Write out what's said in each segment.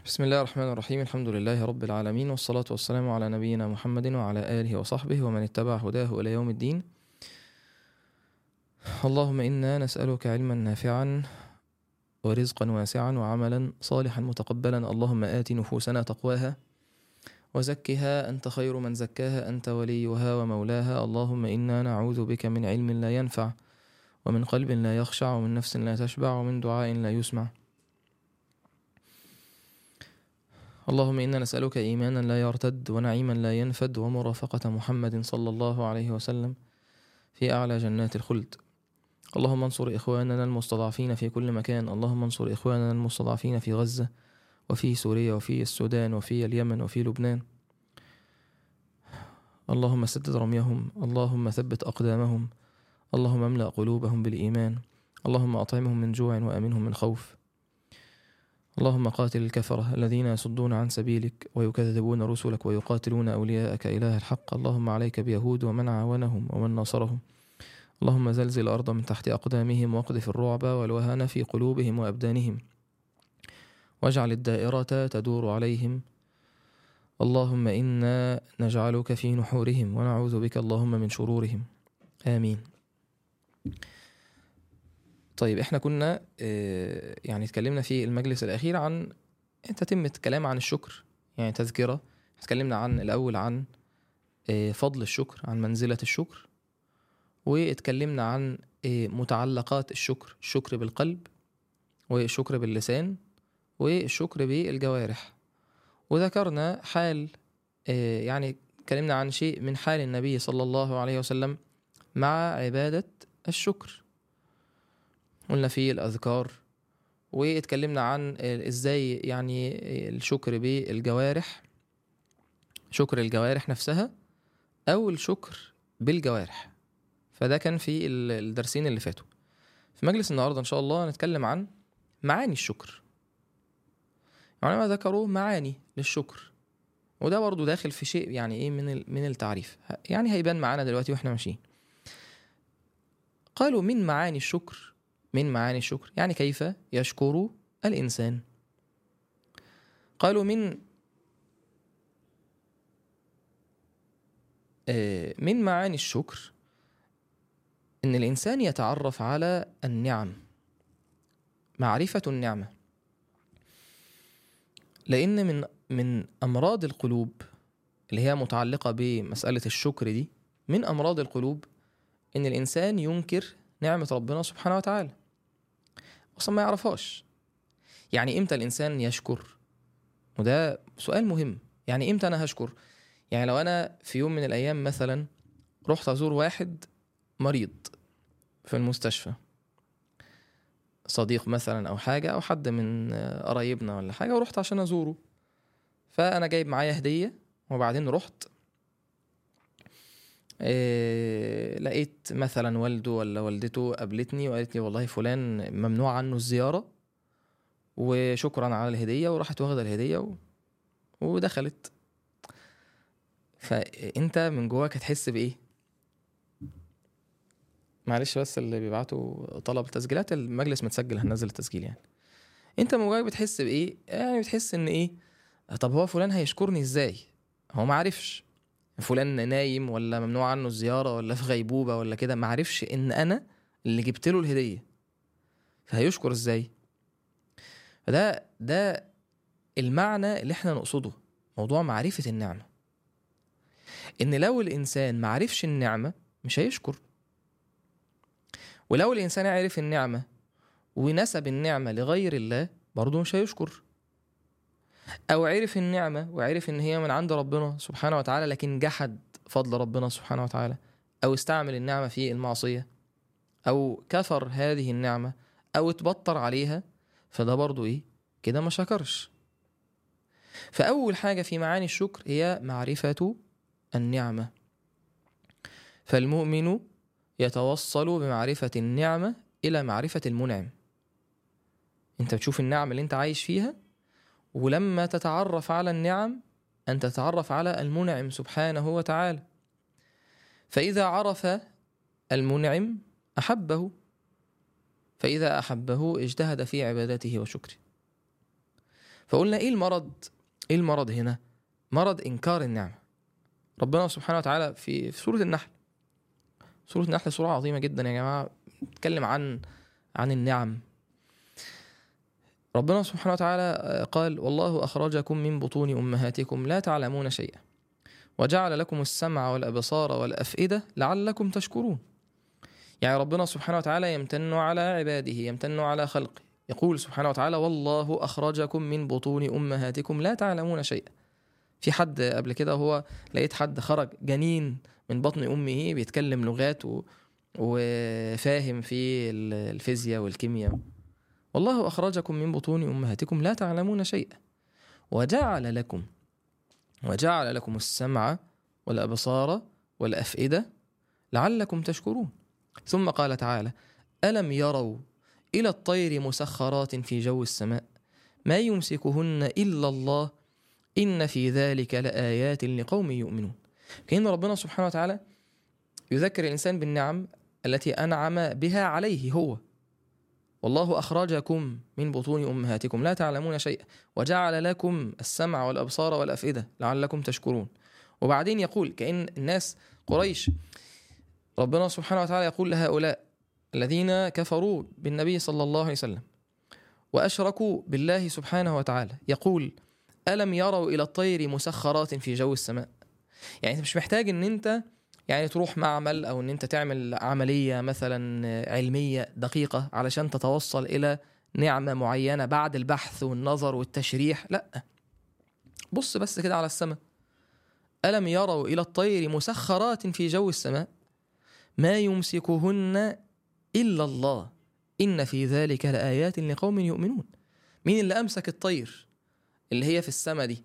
بسم الله الرحمن الرحيم الحمد لله رب العالمين والصلاة والسلام على نبينا محمد وعلى آله وصحبه ومن اتبع هداه إلى يوم الدين اللهم إنا نسألك علما نافعا ورزقا واسعا وعملا صالحا متقبلا اللهم آت نفوسنا تقواها وزكها أنت خير من زكاها أنت وليها ومولاها اللهم إنا نعوذ بك من علم لا ينفع ومن قلب لا يخشع ومن نفس لا تشبع ومن دعاء لا يسمع اللهم إنا نسألك إيمانا لا يرتد ونعيما لا ينفد ومرافقة محمد صلى الله عليه وسلم في أعلى جنات الخلد اللهم انصر إخواننا المستضعفين في كل مكان اللهم انصر إخواننا المستضعفين في غزة وفي سوريا وفي السودان وفي اليمن وفي لبنان اللهم سدد رميهم اللهم ثبت أقدامهم اللهم املأ قلوبهم بالإيمان اللهم أطعمهم من جوع وأمنهم من خوف اللهم قاتل الكفرة الذين يصدون عن سبيلك ويكذبون رسلك ويقاتلون أولياءك إله الحق اللهم عليك بيهود ومن عاونهم ومن ناصرهم اللهم زلزل الأرض من تحت أقدامهم واقذف الرعب والوهن في قلوبهم وأبدانهم واجعل الدائرة تدور عليهم اللهم إنا نجعلك في نحورهم ونعوذ بك اللهم من شرورهم آمين طيب احنا كنا اه يعني اتكلمنا في المجلس الأخير عن تتمة كلام عن الشكر يعني تذكرة اتكلمنا عن الأول عن اه فضل الشكر عن منزلة الشكر واتكلمنا عن اه متعلقات الشكر الشكر بالقلب والشكر باللسان والشكر بالجوارح وذكرنا حال يعني اتكلمنا عن شيء من حال النبي صلى الله عليه وسلم مع عبادة الشكر قلنا فيه الأذكار واتكلمنا عن ازاي يعني الشكر بالجوارح شكر الجوارح نفسها أو الشكر بالجوارح فده كان في الدرسين اللي فاتوا في مجلس النهاردة إن شاء الله هنتكلم عن معاني الشكر يعني ما ذكروا معاني للشكر وده برضه داخل في شيء يعني ايه من من التعريف يعني هيبان معانا دلوقتي واحنا ماشيين قالوا من معاني الشكر من معاني الشكر يعني كيف يشكر الإنسان قالوا من من معاني الشكر إن الإنسان يتعرف على النعم معرفة النعمة لأن من من أمراض القلوب اللي هي متعلقة بمسألة الشكر دي من أمراض القلوب إن الإنسان ينكر نعمة ربنا سبحانه وتعالى أصلا ما يعرفهاش يعني إمتى الإنسان يشكر وده سؤال مهم يعني إمتى أنا هشكر يعني لو أنا في يوم من الأيام مثلا رحت أزور واحد مريض في المستشفى صديق مثلا او حاجه او حد من قرايبنا ولا حاجه ورحت عشان ازوره فانا جايب معايا هديه وبعدين رحت إيه لقيت مثلا والده ولا والدته قابلتني وقالت لي والله فلان ممنوع عنه الزياره وشكرا على الهديه وراحت واخده الهديه و... ودخلت فانت من جواك هتحس بايه معلش بس اللي بيبعتوا طلب تسجيلات المجلس متسجل هننزل التسجيل يعني انت من جواك بتحس بايه يعني بتحس ان ايه طب هو فلان هيشكرني ازاي هو ما عرفش فلان نايم ولا ممنوع عنه الزياره ولا في غيبوبه ولا كده ما عرفش ان انا اللي جبت له الهديه فهيشكر ازاي فده ده المعنى اللي احنا نقصده موضوع معرفه النعمه ان لو الانسان ما عرفش النعمه مش هيشكر ولو الإنسان عرف النعمة ونسب النعمة لغير الله برضه مش هيشكر أو عرف النعمة وعرف إن هي من عند ربنا سبحانه وتعالى لكن جحد فضل ربنا سبحانه وتعالى أو استعمل النعمة في المعصية أو كفر هذه النعمة أو اتبطر عليها فده برضه إيه كده ما شكرش فأول حاجة في معاني الشكر هي معرفة النعمة فالمؤمن يتوصل بمعرفة النعمة إلى معرفة المنعم أنت بتشوف النعمة اللي أنت عايش فيها ولما تتعرف على النعم أن تتعرف على المنعم سبحانه وتعالى فإذا عرف المنعم أحبه فإذا أحبه اجتهد في عبادته وشكره فقلنا ايه المرض ايه المرض هنا مرض انكار النعمه ربنا سبحانه وتعالى في في سوره النحل سوره النحل سوره عظيمه جدا يا جماعه بتتكلم عن عن النعم ربنا سبحانه وتعالى قال والله أخرجكم من بطون أمهاتكم لا تعلمون شيئا وجعل لكم السمع والأبصار والأفئدة لعلكم تشكرون يعني ربنا سبحانه وتعالى يمتن على عباده يمتن على خلقه يقول سبحانه وتعالى والله أخرجكم من بطون أمهاتكم لا تعلمون شيئا في حد قبل كده هو لقيت حد خرج جنين من بطن أمه بيتكلم لغات و... وفاهم في الفيزياء والكيمياء والله أخرجكم من بطون أمهاتكم لا تعلمون شيئا وجعل لكم وجعل لكم السمع والأبصار والأفئدة لعلكم تشكرون ثم قال تعالى ألم يروا إلى الطير مسخرات في جو السماء ما يمسكهن إلا الله إن في ذلك لآيات لقوم يؤمنون كأن ربنا سبحانه وتعالى يذكر الإنسان بالنعم التي أنعم بها عليه هو والله أخرجكم من بطون أمهاتكم لا تعلمون شيئا وجعل لكم السمع والأبصار والأفئدة لعلكم تشكرون وبعدين يقول كأن الناس قريش ربنا سبحانه وتعالى يقول لهؤلاء الذين كفروا بالنبي صلى الله عليه وسلم وأشركوا بالله سبحانه وتعالى يقول ألم يروا إلى الطير مسخرات في جو السماء يعني أنت مش محتاج أن أنت يعني تروح معمل او ان انت تعمل عمليه مثلا علميه دقيقه علشان تتوصل الى نعمه معينه بعد البحث والنظر والتشريح لا بص بس كده على السماء الم يروا الى الطير مسخرات في جو السماء ما يمسكهن الا الله ان في ذلك لايات لقوم يؤمنون مين اللي امسك الطير اللي هي في السماء دي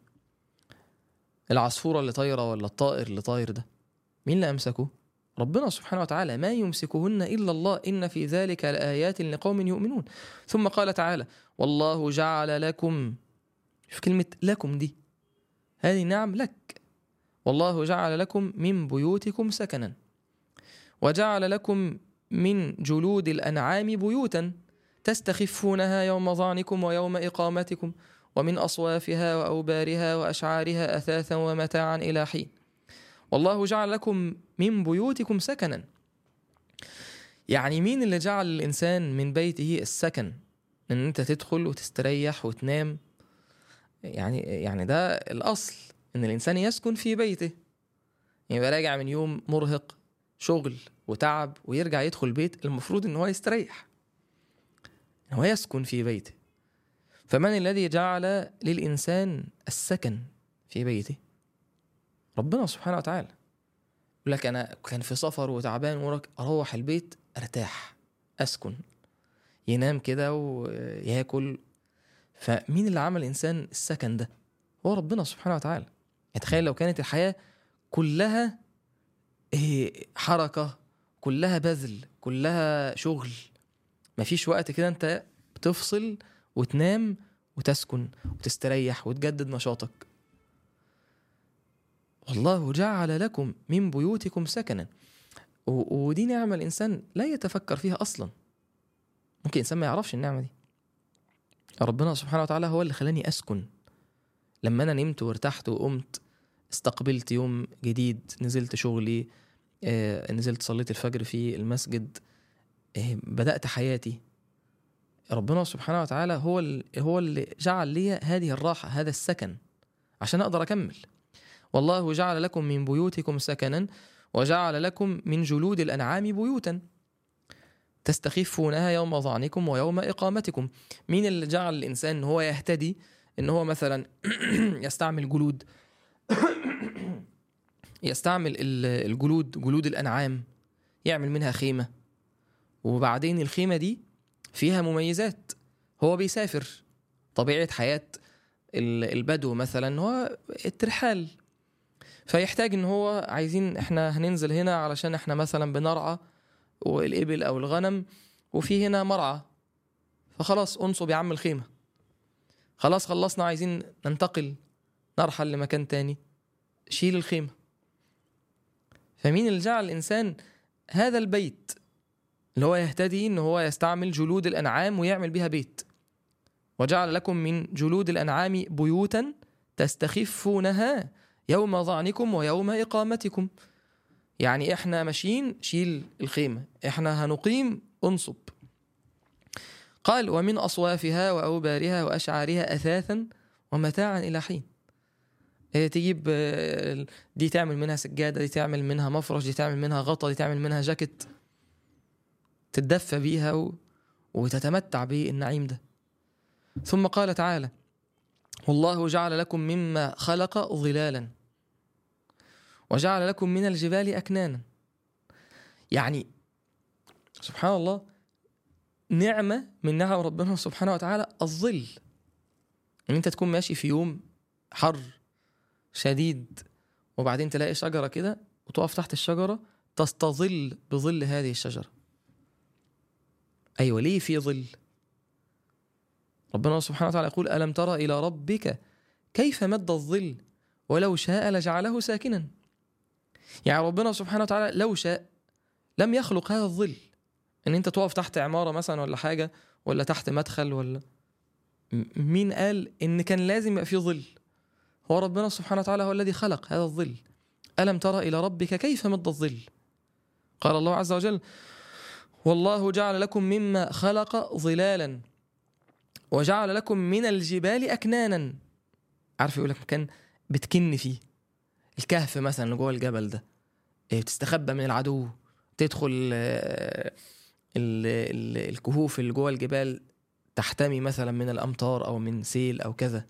العصفوره اللي طايره ولا الطائر اللي طاير ده مين اللي أمسكه؟ ربنا سبحانه وتعالى ما يمسكهن إلا الله إن في ذلك لآيات لقوم يؤمنون ثم قال تعالى والله جعل لكم في كلمة لكم دي هذه نعم لك والله جعل لكم من بيوتكم سكنا وجعل لكم من جلود الأنعام بيوتا تستخفونها يوم ظعنكم ويوم إقامتكم ومن أصوافها وأوبارها وأشعارها أثاثا ومتاعا إلى حين والله جعل لكم من بيوتكم سكنا يعني مين اللي جعل الإنسان من بيته السكن إن أنت تدخل وتستريح وتنام يعني يعني ده الأصل إن الإنسان يسكن في بيته يبقى يعني راجع من يوم مرهق شغل وتعب ويرجع يدخل بيت المفروض إن هو يستريح إن هو يسكن في بيته فمن الذي جعل للإنسان السكن في بيته ربنا سبحانه وتعالى يقول لك انا كان في سفر وتعبان وراك اروح البيت ارتاح اسكن ينام كده وياكل فمين اللي عمل الانسان السكن ده هو ربنا سبحانه وتعالى يعني تخيل لو كانت الحياه كلها حركه كلها بذل كلها شغل مفيش وقت كده انت بتفصل وتنام وتسكن وتستريح وتجدد نشاطك والله جعل لكم من بيوتكم سكنا ودي نعمة الإنسان لا يتفكر فيها أصلا ممكن إنسان ما يعرفش النعمة دي ربنا سبحانه وتعالى هو اللي خلاني أسكن لما أنا نمت وارتحت وقمت استقبلت يوم جديد نزلت شغلي آه، نزلت صليت الفجر في المسجد آه، بدأت حياتي ربنا سبحانه وتعالى هو هو اللي جعل لي هذه الراحة هذا السكن عشان أقدر أكمل والله جعل لكم من بيوتكم سكنا وجعل لكم من جلود الأنعام بيوتا تستخفونها يوم ظعنكم ويوم إقامتكم مين اللي جعل الإنسان هو يهتدي إن هو مثلا يستعمل جلود يستعمل الجلود جلود الأنعام يعمل منها خيمة وبعدين الخيمة دي فيها مميزات هو بيسافر طبيعة حياة البدو مثلا هو الترحال فيحتاج ان هو عايزين احنا هننزل هنا علشان احنا مثلا بنرعى والابل او الغنم وفي هنا مرعى فخلاص انصب يا عم الخيمه خلاص خلصنا عايزين ننتقل نرحل لمكان تاني شيل الخيمه فمين اللي جعل الانسان هذا البيت اللي هو يهتدي ان هو يستعمل جلود الانعام ويعمل بها بيت وجعل لكم من جلود الأنعام بيوتا تستخفونها يوم ظعنكم ويوم إقامتكم يعني إحنا ماشيين شيل الخيمة إحنا هنقيم انصب قال ومن أصوافها وأوبارها وأشعارها أثاثا ومتاعا إلى حين إيه تجيب آه، دي تعمل منها سجادة دي تعمل منها مفرش دي تعمل منها غطا دي تعمل منها جاكيت تتدفى بيها و... وتتمتع بالنعيم ده ثم قال تعالى والله جعل لكم مما خلق ظلالا وجعل لكم من الجبال أكنانا يعني سبحان الله نعمة من نعم ربنا سبحانه وتعالى الظل ان انت تكون ماشي في يوم حر شديد وبعدين تلاقي شجرة كده وتقف تحت الشجرة تستظل بظل هذه الشجرة أيوة ليه في ظل ربنا سبحانه وتعالى يقول ألم ترى إلى ربك كيف مد الظل ولو شاء لجعله ساكنا يعني ربنا سبحانه وتعالى لو شاء لم يخلق هذا الظل ان انت تقف تحت عمارة مثلا ولا حاجة ولا تحت مدخل ولا م- مين قال ان كان لازم يبقى في ظل هو ربنا سبحانه وتعالى هو الذي خلق هذا الظل ألم ترى إلى ربك كيف مد الظل قال الله عز وجل والله جعل لكم مما خلق ظلالا وجعل لكم من الجبال أكنانا عارف يقول لك مكان بتكن فيه الكهف مثلا اللي جوه الجبل ده إيه، بتستخبى من العدو تدخل آه، ال- ال- الكهوف اللي جوه الجبال تحتمي مثلا من الأمطار أو من سيل أو كذا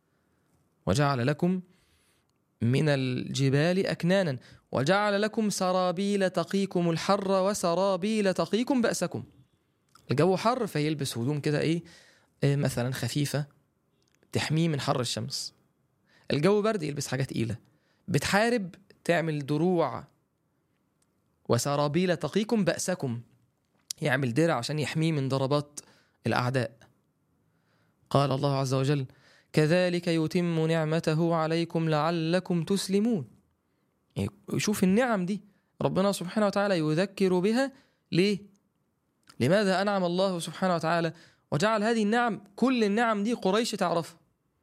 وجعل لكم من الجبال أكنانا وجعل لكم سرابيل تقيكم الحر وسرابيل تقيكم بأسكم الجو حر فيلبس هدوم كده إيه إيه مثلا خفيفة تحميه من حر الشمس الجو برد يلبس حاجة تقيلة بتحارب تعمل دروع وسرابيل تقيكم بأسكم يعمل درع عشان يحميه من ضربات الأعداء قال الله عز وجل كذلك يتم نعمته عليكم لعلكم تسلمون يعني شوف النعم دي ربنا سبحانه وتعالى يذكر بها ليه لماذا أنعم الله سبحانه وتعالى وجعل هذه النعم كل النعم دي قريش تعرفها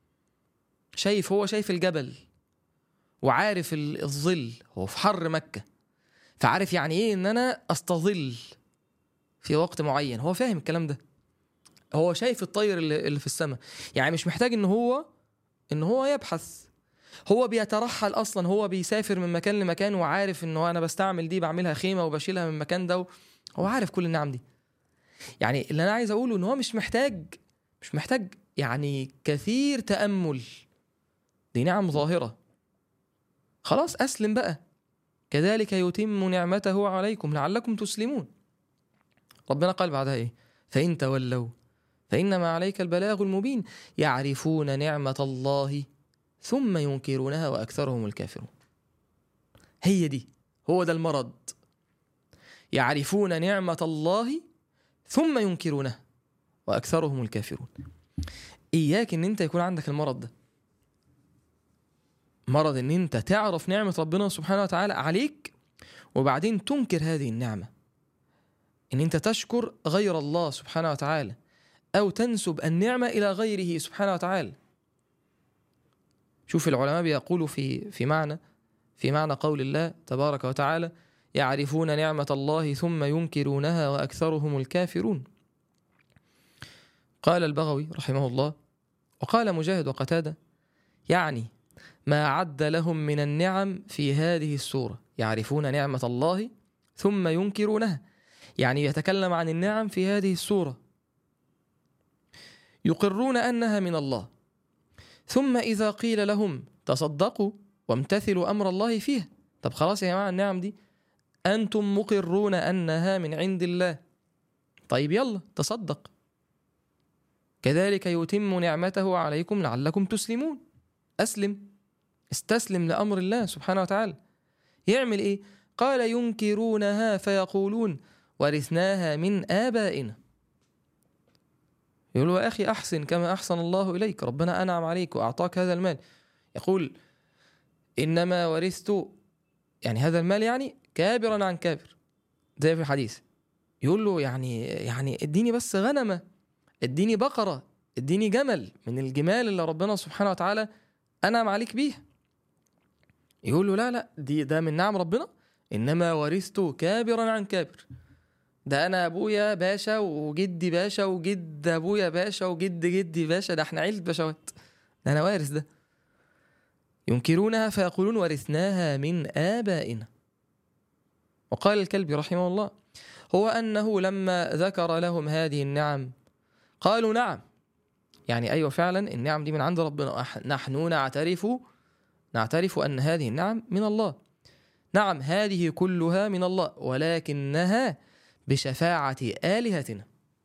شايف هو شايف الجبل وعارف ال- الظل هو في حر مكة فعارف يعني ايه ان انا استظل في وقت معين هو فاهم الكلام ده هو شايف الطير اللي, اللي في السماء يعني مش محتاج ان هو ان هو يبحث هو بيترحل اصلا هو بيسافر من مكان لمكان وعارف ان هو انا بستعمل دي بعملها خيمه وبشيلها من المكان ده هو عارف كل النعم دي يعني اللي انا عايز اقوله ان هو مش محتاج مش محتاج يعني كثير تامل دي نعم ظاهره خلاص اسلم بقى كذلك يتم نعمته عليكم لعلكم تسلمون ربنا قال بعدها ايه فان تولوا فانما عليك البلاغ المبين يعرفون نعمه الله ثم ينكرونها واكثرهم الكافرون هي دي هو ده المرض يعرفون نعمه الله ثم ينكرونها واكثرهم الكافرون اياك ان انت يكون عندك المرض ده مرض ان انت تعرف نعمه ربنا سبحانه وتعالى عليك وبعدين تنكر هذه النعمه ان انت تشكر غير الله سبحانه وتعالى او تنسب النعمه الى غيره سبحانه وتعالى شوف العلماء بيقولوا في في معنى في معنى قول الله تبارك وتعالى يعرفون نعمه الله ثم ينكرونها واكثرهم الكافرون قال البغوي رحمه الله وقال مجاهد وقتاده يعني ما عد لهم من النعم في هذه السوره يعرفون نعمه الله ثم ينكرونها يعني يتكلم عن النعم في هذه السوره يقرون انها من الله ثم اذا قيل لهم تصدقوا وامتثلوا امر الله فيها طب خلاص يا جماعه النعم دي انتم مقرون انها من عند الله طيب يلا تصدق كذلك يتم نعمته عليكم لعلكم تسلمون اسلم استسلم لامر الله سبحانه وتعالى يعمل ايه قال ينكرونها فيقولون ورثناها من ابائنا يقول يا اخي احسن كما احسن الله اليك ربنا انعم عليك واعطاك هذا المال يقول انما ورثت يعني هذا المال يعني كابرا عن كابر زي في الحديث يقول له يعني يعني اديني بس غنمه اديني بقره اديني جمل من الجمال اللي ربنا سبحانه وتعالى انعم عليك بيها يقول له لا لا دي ده من نعم ربنا انما ورثت كابرا عن كابر ده انا ابويا باشا وجدي باشا وجد ابويا باشا وجد جدي باشا ده احنا عيله باشوات ده انا وارث ده ينكرونها فيقولون ورثناها من ابائنا وقال الكلبي رحمه الله هو انه لما ذكر لهم هذه النعم قالوا نعم يعني ايوه فعلا النعم دي من عند ربنا أح- نحن نعترف نعترف ان هذه النعم من الله نعم هذه كلها من الله ولكنها بشفاعة آلهتنا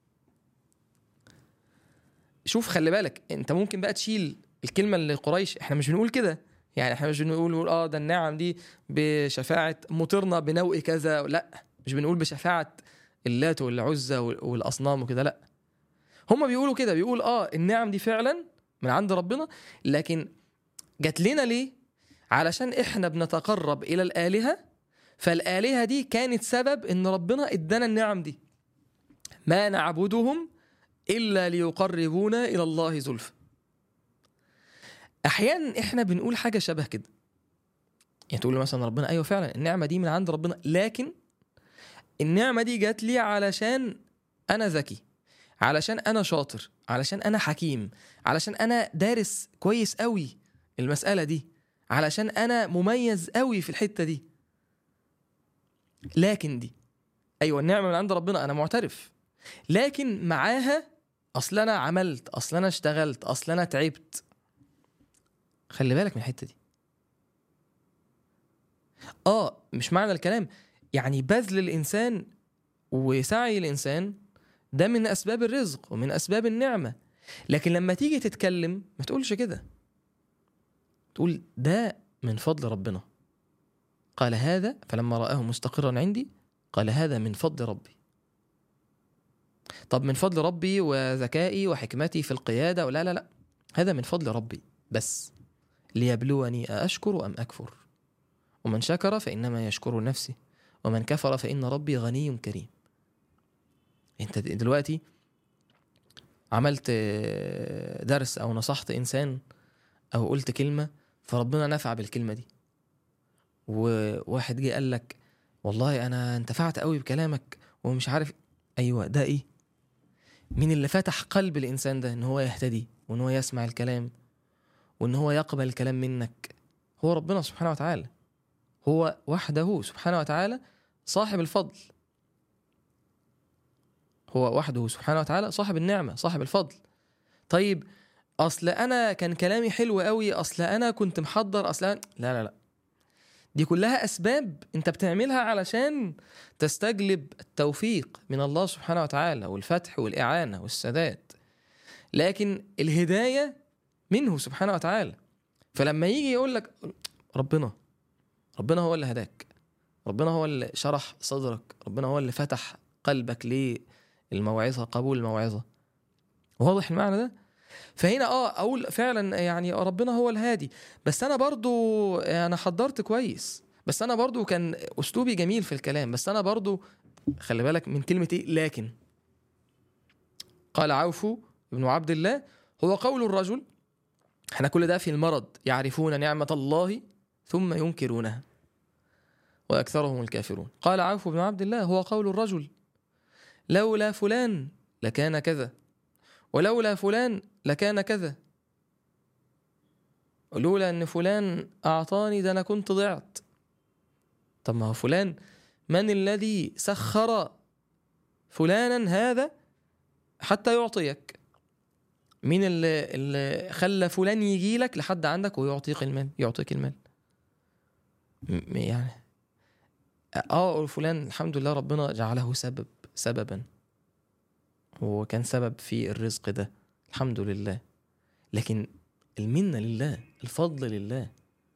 شوف خلي بالك انت ممكن بقى تشيل الكلمة اللي قريش احنا مش بنقول كده يعني احنا مش بنقول نقول اه ده النعم دي بشفاعة مطرنا بنوء كذا لا مش بنقول بشفاعة اللات والعزى وال- والأصنام وكده لا هما بيقولوا كده بيقول اه النعم دي فعلا من عند ربنا لكن جات لنا ليه علشان احنا بنتقرب الى الالهه فالالهه دي كانت سبب ان ربنا ادانا النعم دي ما نعبدهم الا ليقربونا الى الله زلفى احيانا احنا بنقول حاجه شبه كده يعني تقول مثلا ربنا ايوه فعلا النعمه دي من عند ربنا لكن النعمه دي جات لي علشان انا ذكي علشان انا شاطر علشان انا حكيم علشان انا دارس كويس قوي المساله دي علشان انا مميز قوي في الحته دي لكن دي ايوه النعمه من عند ربنا انا معترف لكن معاها اصل انا عملت اصل انا اشتغلت اصل انا تعبت خلي بالك من الحته دي اه مش معنى الكلام يعني بذل الانسان وسعي الانسان ده من اسباب الرزق ومن اسباب النعمه لكن لما تيجي تتكلم ما تقولش كده تقول ده من فضل ربنا قال هذا فلما رآه مستقرا عندي قال هذا من فضل ربي طب من فضل ربي وذكائي وحكمتي في القيادة ولا لا لا هذا من فضل ربي بس ليبلوني أأشكر أم أكفر ومن شكر فإنما يشكر نفسه ومن كفر فإن ربي غني كريم انت دلوقتي عملت درس او نصحت انسان او قلت كلمه فربنا نفع بالكلمه دي وواحد جه قال لك والله انا انتفعت قوي بكلامك ومش عارف ايوه ده ايه مين اللي فتح قلب الانسان ده ان هو يهتدي وان هو يسمع الكلام وان هو يقبل الكلام منك هو ربنا سبحانه وتعالى هو وحده سبحانه وتعالى صاحب الفضل هو وحده سبحانه وتعالى صاحب النعمة صاحب الفضل طيب أصل أنا كان كلامي حلو قوي أصل أنا كنت محضر أصل أنا... لا لا لا دي كلها أسباب أنت بتعملها علشان تستجلب التوفيق من الله سبحانه وتعالى والفتح والإعانة والسداد لكن الهداية منه سبحانه وتعالى فلما يجي يقول لك ربنا ربنا هو اللي هداك ربنا هو اللي شرح صدرك ربنا هو اللي فتح قلبك ليه الموعظه قبول الموعظه واضح المعنى ده فهنا اه اقول فعلا يعني ربنا هو الهادي بس انا برضو انا حضرت كويس بس انا برضو كان اسلوبي جميل في الكلام بس انا برضو خلي بالك من كلمه ايه لكن قال عوف بن عبد الله هو قول الرجل احنا كل ده في المرض يعرفون نعمه الله ثم ينكرونها واكثرهم الكافرون قال عوف بن عبد الله هو قول الرجل لولا فلان لكان كذا ولولا فلان لكان كذا لولا ان فلان اعطاني ده انا كنت ضعت طب ما هو فلان من الذي سخر فلانا هذا حتى يعطيك مين اللي, اللي خلى فلان يجي لك لحد عندك ويعطيك المال يعطيك المال يعني اه فلان الحمد لله ربنا جعله سبب سببا هو كان سبب في الرزق ده الحمد لله لكن المنة لله الفضل لله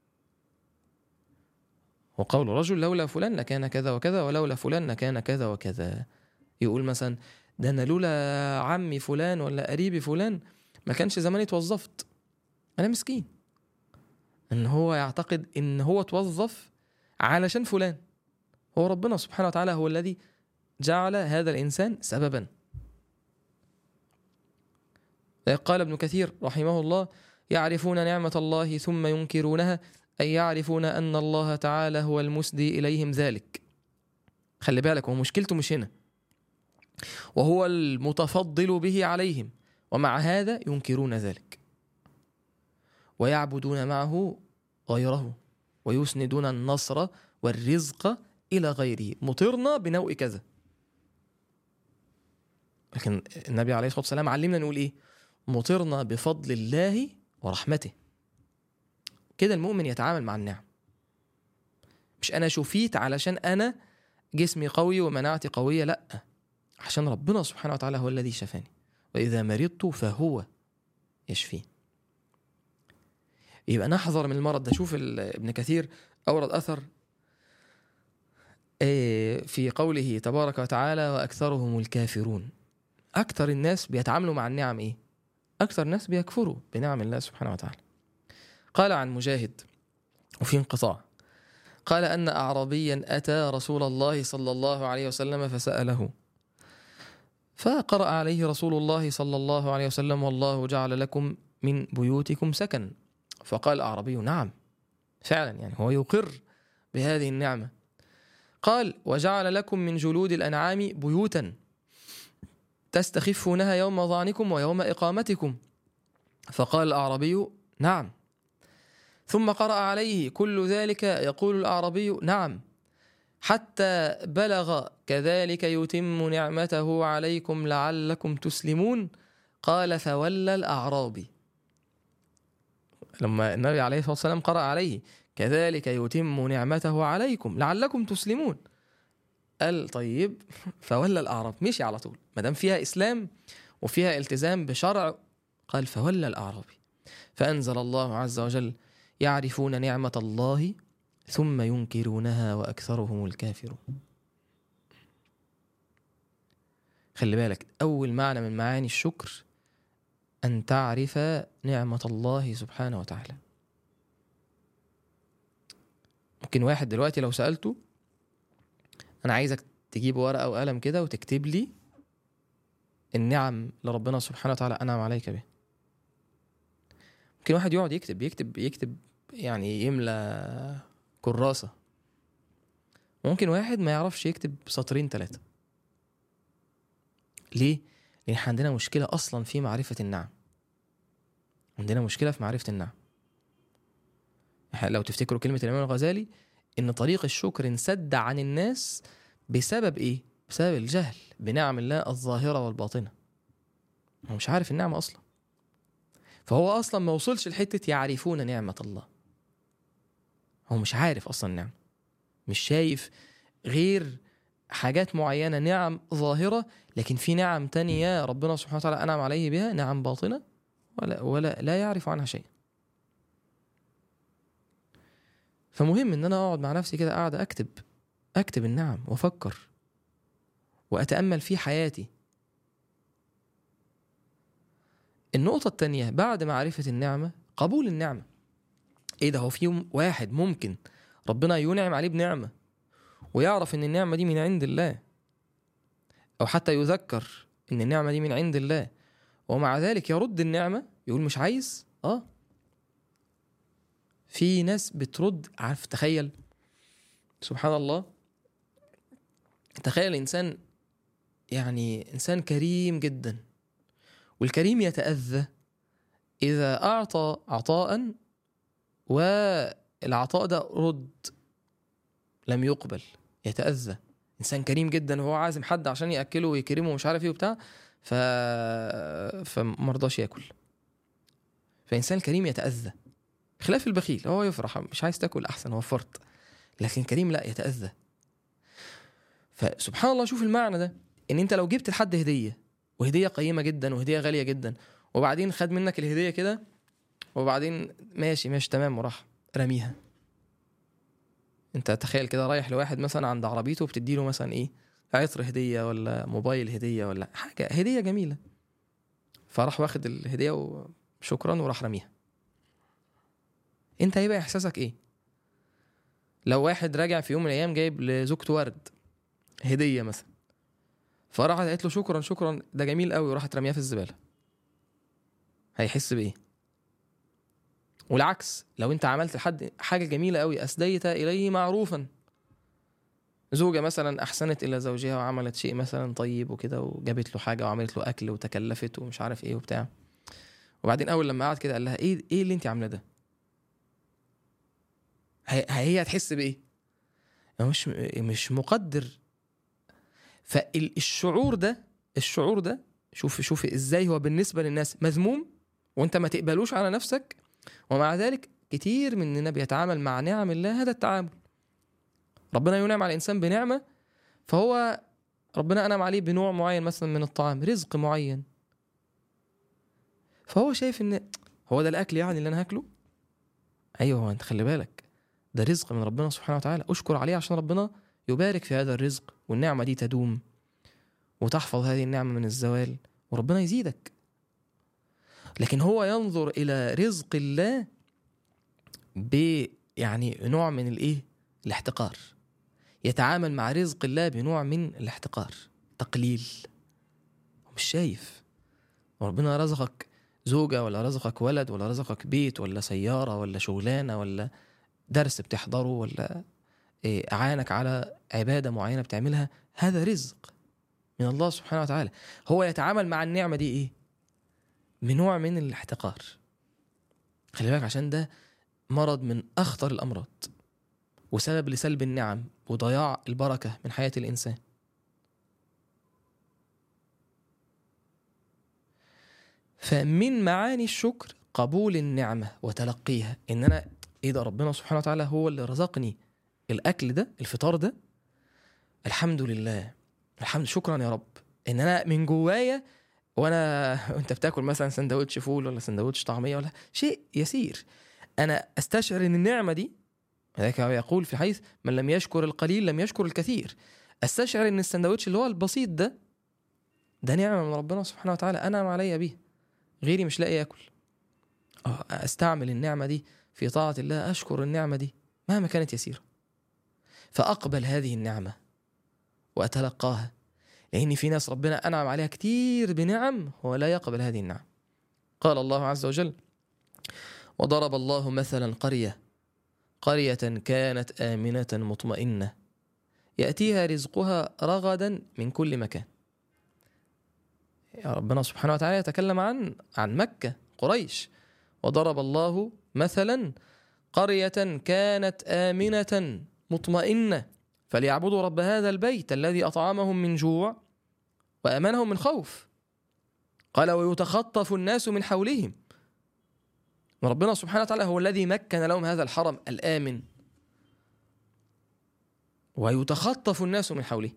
وقول رجل لولا فلان لكان كذا وكذا ولولا فلان لكان كذا وكذا يقول مثلا ده انا لولا عمي فلان ولا قريبي فلان ما كانش زماني اتوظفت انا مسكين ان هو يعتقد ان هو توظف علشان فلان هو ربنا سبحانه وتعالى هو الذي جعل هذا الانسان سببا قال ابن كثير رحمه الله يعرفون نعمة الله ثم ينكرونها أي يعرفون أن الله تعالى هو المسدي إليهم ذلك خلي بالك هو مشكلته مش هنا وهو المتفضل به عليهم ومع هذا ينكرون ذلك ويعبدون معه غيره ويسندون النصر والرزق إلى غيره مطرنا بنوء كذا لكن النبي عليه الصلاة والسلام علمنا نقول إيه مطرنا بفضل الله ورحمته كده المؤمن يتعامل مع النعم مش أنا شفيت علشان أنا جسمي قوي ومناعتي قوية لأ عشان ربنا سبحانه وتعالى هو الذي شفاني وإذا مرضت فهو يشفين يبقى نحذر من المرض ده شوف ال- ابن كثير أورد أثر آه، في قوله تبارك وتعالى وأكثرهم الكافرون أكثر الناس بيتعاملوا مع النعم إيه؟ أكثر الناس بيكفروا بنعم الله سبحانه وتعالى قال عن مجاهد وفي انقطاع قال أن أعرابيا أتى رسول الله صلى الله عليه وسلم فسأله فقرأ عليه رسول الله صلى الله عليه وسلم والله جعل لكم من بيوتكم سكن فقال الأعرابي نعم فعلا يعني هو يقر بهذه النعمة قال وجعل لكم من جلود الأنعام بيوتا تستخفونها يوم ظعنكم ويوم إقامتكم فقال الأعرابي نعم ثم قرأ عليه كل ذلك يقول الأعرابي نعم حتى بلغ كذلك يتم نعمته عليكم لعلكم تسلمون قال فولى الأعرابي لما النبي عليه الصلاة والسلام قرأ عليه كذلك يتم نعمته عليكم لعلكم تسلمون قال طيب فولى الأعراب مشي على طول ما دام فيها إسلام وفيها التزام بشرع قال فولى الأعرابي فأنزل الله عز وجل يعرفون نعمة الله ثم ينكرونها وأكثرهم الكافرون خلي بالك أول معنى من معاني الشكر أن تعرف نعمة الله سبحانه وتعالى ممكن واحد دلوقتي لو سألته أنا عايزك تجيب ورقة وقلم كده وتكتب لي النعم اللي ربنا سبحانه وتعالى أنعم عليك بها ممكن واحد يقعد يكتب يكتب يكتب يعني يملى كراسة ممكن واحد ما يعرفش يكتب سطرين ثلاثة ليه؟ لأن احنا عندنا مشكلة أصلا في معرفة النعم عندنا مشكلة في معرفة النعم إحنا لو تفتكروا كلمة الإمام الغزالي إن طريق الشكر انسد عن الناس بسبب إيه؟ بسبب الجهل بنعم الله الظاهرة والباطنة هو مش عارف النعمة أصلا فهو أصلا ما وصلش لحتة يعرفون نعمة الله هو مش عارف أصلا النعمة مش شايف غير حاجات معينة نعم ظاهرة لكن في نعم تانية ربنا سبحانه وتعالى أنعم عليه بها نعم باطنة ولا, ولا لا يعرف عنها شيء فمهم ان انا اقعد مع نفسي كده قاعدة اكتب اكتب النعم وافكر واتامل في حياتي النقطة التانية بعد معرفة النعمة قبول النعمة ايه ده هو في يوم واحد ممكن ربنا ينعم عليه بنعمة ويعرف ان النعمة دي من عند الله او حتى يذكر ان النعمة دي من عند الله ومع ذلك يرد النعمة يقول مش عايز اه في ناس بترد عارف تخيل سبحان الله تخيل انسان يعني انسان كريم جدا والكريم يتأذى إذا أعطى عطاء والعطاء ده رد لم يقبل يتأذى إنسان كريم جدا وهو عازم حد عشان يأكله ويكرمه ومش عارف إيه وبتاع ف... فمرضاش ياكل فإنسان كريم يتأذى خلاف البخيل هو يفرح مش عايز تاكل أحسن وفرت لكن كريم لا يتأذى فسبحان الله شوف المعنى ده ان انت لو جبت لحد هديه وهديه قيمه جدا وهديه غاليه جدا وبعدين خد منك الهديه كده وبعدين ماشي ماشي تمام وراح رميها انت تخيل كده رايح لواحد مثلا عند عربيته وبتديله مثلا ايه عطر هديه ولا موبايل هديه ولا حاجه هديه جميله فراح واخد الهديه وشكرا وراح رميها انت هيبقى احساسك ايه لو واحد راجع في يوم من الايام جايب لزوجته ورد هديه مثلا فراحت قالت له شكرا شكرا ده جميل قوي وراحت رميها في الزباله هيحس بايه والعكس لو انت عملت لحد حاجه جميله قوي اسديت اليه معروفا زوجة مثلا أحسنت إلى زوجها وعملت شيء مثلا طيب وكده وجابت له حاجة وعملت له أكل وتكلفت ومش عارف إيه وبتاع وبعدين أول لما قعد كده قال لها إيه إيه اللي أنت عاملاه ده؟ هي هي هتحس بإيه؟ مش مش مقدر فالشعور ده الشعور ده شوف شوف ازاي هو بالنسبه للناس مذموم وانت ما تقبلوش على نفسك ومع ذلك كتير مننا بيتعامل مع نعم الله هذا التعامل ربنا ينعم على الانسان بنعمه فهو ربنا انعم عليه بنوع معين مثلا من الطعام رزق معين فهو شايف ان هو ده الاكل يعني اللي انا هاكله ايوه هو انت خلي بالك ده رزق من ربنا سبحانه وتعالى اشكر عليه عشان ربنا يبارك في هذا الرزق والنعمه دي تدوم وتحفظ هذه النعمه من الزوال وربنا يزيدك لكن هو ينظر الى رزق الله ب يعني نوع من الايه الاحتقار يتعامل مع رزق الله بنوع من الاحتقار تقليل هو مش شايف ربنا رزقك زوجة ولا رزقك ولد ولا رزقك بيت ولا سيارة ولا شغلانة ولا درس بتحضره ولا إيه، أعانك على عبادة معينة بتعملها هذا رزق من الله سبحانه وتعالى هو يتعامل مع النعمة دي إيه بنوع من الاحتقار خلي بالك عشان ده مرض من أخطر الأمراض وسبب لسلب النعم وضياع البركة من حياة الإنسان فمن معاني الشكر قبول النعمة وتلقيها إن أنا إيه ده ربنا سبحانه وتعالى هو اللي رزقني الأكل ده الفطار ده الحمد لله الحمد شكرا يا رب إن أنا من جوايا وأنا وأنت بتاكل مثلا سندوتش فول ولا سندوتش طعمية ولا شيء يسير أنا أستشعر إن النعمة دي هذاك يقول في الحديث من لم يشكر القليل لم يشكر الكثير استشعر ان السندوتش اللي هو البسيط ده ده نعمه من ربنا سبحانه وتعالى انعم علي به غيري مش لاقي ياكل آه، استعمل النعمه دي في طاعه الله اشكر النعمه دي مهما كانت يسيره فاقبل هذه النعمه واتلقاها لان في ناس ربنا انعم عليها كتير بنعم هو لا يقبل هذه النعم قال الله عز وجل وضرب الله مثلا قريه قرية كانت آمنة مطمئنة يأتيها رزقها رغدا من كل مكان يا ربنا سبحانه وتعالى يتكلم عن عن مكة قريش وضرب الله مثلا قرية كانت آمنة مطمئنة فليعبدوا رب هذا البيت الذي أطعمهم من جوع وأمنهم من خوف قال ويتخطف الناس من حولهم وربنا سبحانه وتعالى هو الذي مكن لهم هذا الحرم الآمن ويتخطف الناس من حوله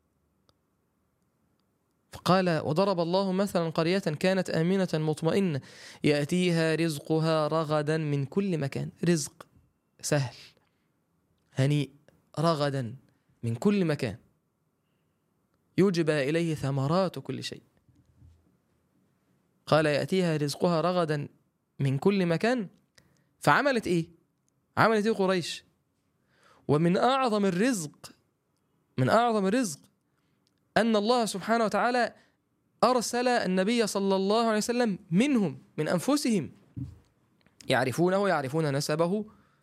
فقال وضرب الله مثلا قرية كانت آمنة مطمئنة يأتيها رزقها رغدا من كل مكان رزق سهل هنيء رغدا من كل مكان يجبى إليه ثمرات كل شيء قال يأتيها رزقها رغدا من كل مكان فعملت ايه عملت ايه قريش ومن اعظم الرزق من اعظم الرزق ان الله سبحانه وتعالى ارسل النبي صلى الله عليه وسلم منهم من انفسهم يعرفونه يعرفون نسبه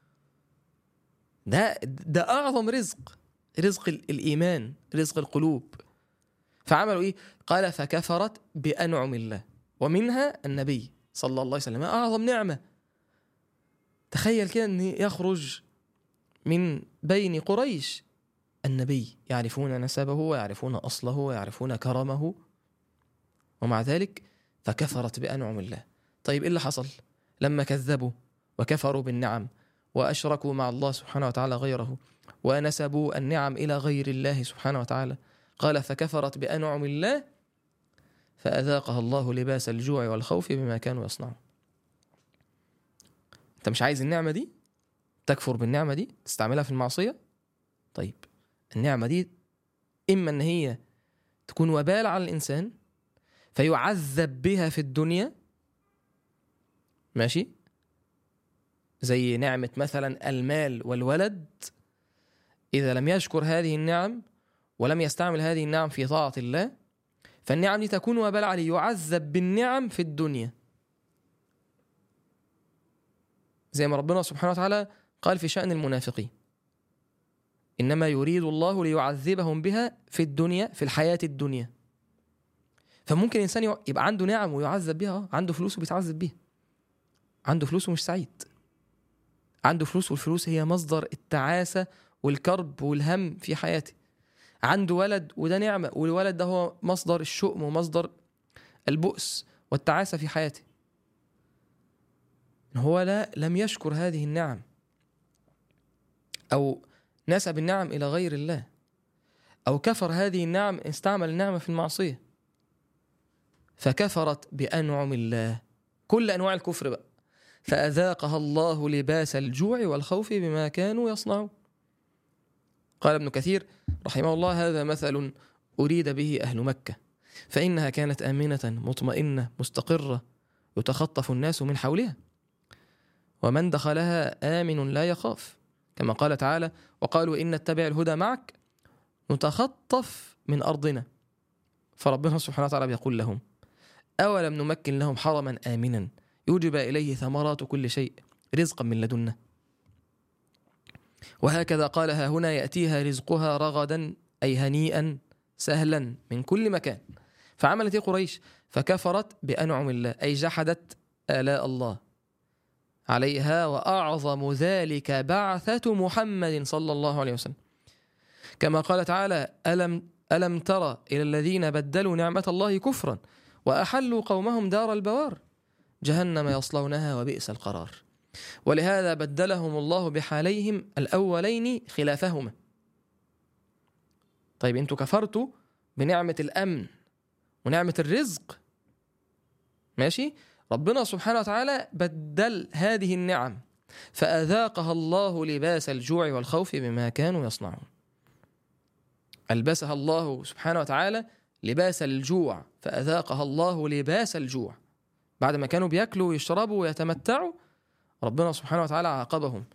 ده ده اعظم رزق رزق الايمان رزق القلوب فعملوا ايه قال فكفرت بانعم الله ومنها النبي صلى الله عليه وسلم أعظم نعمة تخيل كده أن يخرج من بين قريش النبي يعرفون نسبه ويعرفون أصله ويعرفون كرمه ومع ذلك فكفرت بأنعم الله طيب إيه اللي حصل لما كذبوا وكفروا بالنعم وأشركوا مع الله سبحانه وتعالى غيره ونسبوا النعم إلى غير الله سبحانه وتعالى قال فكفرت بأنعم الله فأذاقها الله لباس الجوع والخوف بما كانوا يصنعون انت مش عايز النعمة دي تكفر بالنعمة دي تستعملها في المعصية طيب النعمة دي إما أن هي تكون وبال على الإنسان فيعذب بها في الدنيا ماشي زي نعمة مثلا المال والولد إذا لم يشكر هذه النعم ولم يستعمل هذه النعم في طاعة الله فالنعم دي تكون وبال عليه يعذب بالنعم في الدنيا زي ما ربنا سبحانه وتعالى قال في شأن المنافقين إنما يريد الله ليعذبهم بها في الدنيا في الحياة الدنيا فممكن الإنسان يع- يبقى عنده نعم ويعذب بها آه، عنده فلوس وبيتعذب بيها عنده فلوس ومش سعيد عنده فلوس والفلوس هي مصدر التعاسة والكرب والهم في حياته عنده ولد وده نعمة والولد ده هو مصدر الشؤم ومصدر البؤس والتعاسة في حياته هو لا لم يشكر هذه النعم أو نسب النعم إلى غير الله أو كفر هذه النعم استعمل النعمة في المعصية فكفرت بأنعم الله كل أنواع الكفر بقى فأذاقها الله لباس الجوع والخوف بما كانوا يصنعون قال ابن كثير رحمه الله هذا مثل أريد به أهل مكة فإنها كانت آمنة مطمئنة مستقرة يتخطف الناس من حولها ومن دخلها آمن لا يخاف كما قال تعالى وقالوا إن نتبع الهدى معك نتخطف من أرضنا فربنا سبحانه وتعالى بيقول لهم أولم نمكن لهم حرما آمنا يوجب إليه ثمرات كل شيء رزقا من لدنا وهكذا قال ها هنا يأتيها رزقها رغدا أي هنيئا سهلا من كل مكان فعملت إيه قريش فكفرت بأنعم الله أي جحدت آلاء الله عليها وأعظم ذلك بعثة محمد صلى الله عليه وسلم كما قال تعالى ألم, ألم ترى إلى الذين بدلوا نعمة الله كفرا وأحلوا قومهم دار البوار جهنم يصلونها وبئس القرار ولهذا بدلهم الله بحاليهم الأولين خلافهما طيب انتوا كفرتوا بنعمة الأمن ونعمة الرزق ماشي ربنا سبحانه وتعالى بدل هذه النعم فأذاقها الله لباس الجوع والخوف بما كانوا يصنعون ألبسها الله سبحانه وتعالى لباس الجوع فأذاقها الله لباس الجوع بعد ما كانوا بياكلوا ويشربوا ويتمتعوا ربنا سبحانه وتعالى عاقبهم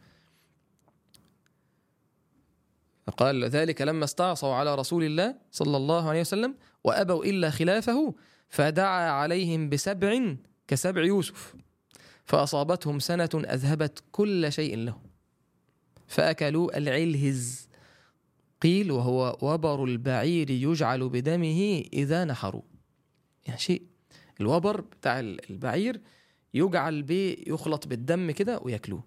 فقال ذلك لما استعصوا على رسول الله صلى الله عليه وسلم وأبوا إلا خلافه فدعا عليهم بسبع كسبع يوسف فأصابتهم سنة أذهبت كل شيء لهم فأكلوا العلهز قيل وهو وبر البعير يجعل بدمه إذا نحروا يعني شيء الوبر بتاع البعير يجعل بيه يخلط بالدم كده وياكلوه